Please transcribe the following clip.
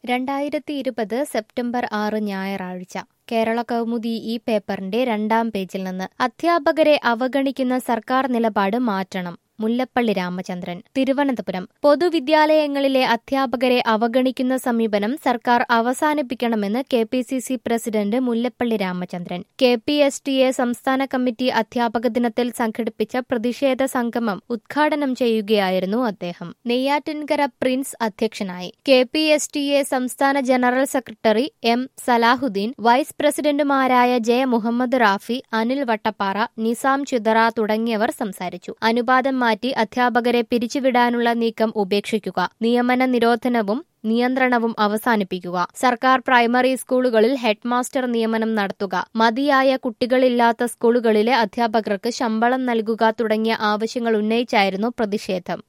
രണ്ടായിരത്തി ഇരുപത് സെപ്റ്റംബർ ആറ് ഞായറാഴ്ച കേരള കൗമുദി ഈ പേപ്പറിന്റെ രണ്ടാം പേജിൽ നിന്ന് അധ്യാപകരെ അവഗണിക്കുന്ന സർക്കാർ നിലപാട് മാറ്റണം മുല്ലപ്പള്ളി രാമചന്ദ്രൻ തിരുവനന്തപുരം പൊതുവിദ്യാലയങ്ങളിലെ അധ്യാപകരെ അവഗണിക്കുന്ന സമീപനം സർക്കാർ അവസാനിപ്പിക്കണമെന്ന് K P C C president Mullappally Ramachandran K P S T A സംസ്ഥാന കമ്മിറ്റി അധ്യാപക ദിനത്തിൽ സംഘടിപ്പിച്ച പ്രതിഷേധ സംഗമം ഉദ്ഘാടനം ചെയ്യുകയായിരുന്നു അദ്ദേഹം നെയ്യാറ്റിൻകര പ്രിൻസ് അധ്യക്ഷനായി K P S T A സംസ്ഥാന general secretary M Salahuddin vice പ്രസിഡന്റുമാരായ ജെ മുഹമ്മദ് റാഫി അനിൽ വട്ടപ്പാറ നിസാം ചിതറ തുടങ്ങിയവർ സംസാരിച്ചു അനുപാതം മാറ്റി അധ്യാപകരെ പിരിച്ചുവിടാനുള്ള നീക്കം ഉപേക്ഷിക്കുക നിയമന നിരോധനവും നിയന്ത്രണവും അവസാനിപ്പിക്കുക സർക്കാർ പ്രൈമറി സ്കൂളുകളിൽ ഹെഡ്മാസ്റ്റർ നിയമനം നടത്തുക മതിയായ കുട്ടികളില്ലാത്ത സ്കൂളുകളിലെ അധ്യാപകർക്ക് ശമ്പളം നൽകുക തുടങ്ങിയ ആവശ്യങ്ങൾ ഉന്നയിച്ചായിരുന്നു പ്രതിഷേധം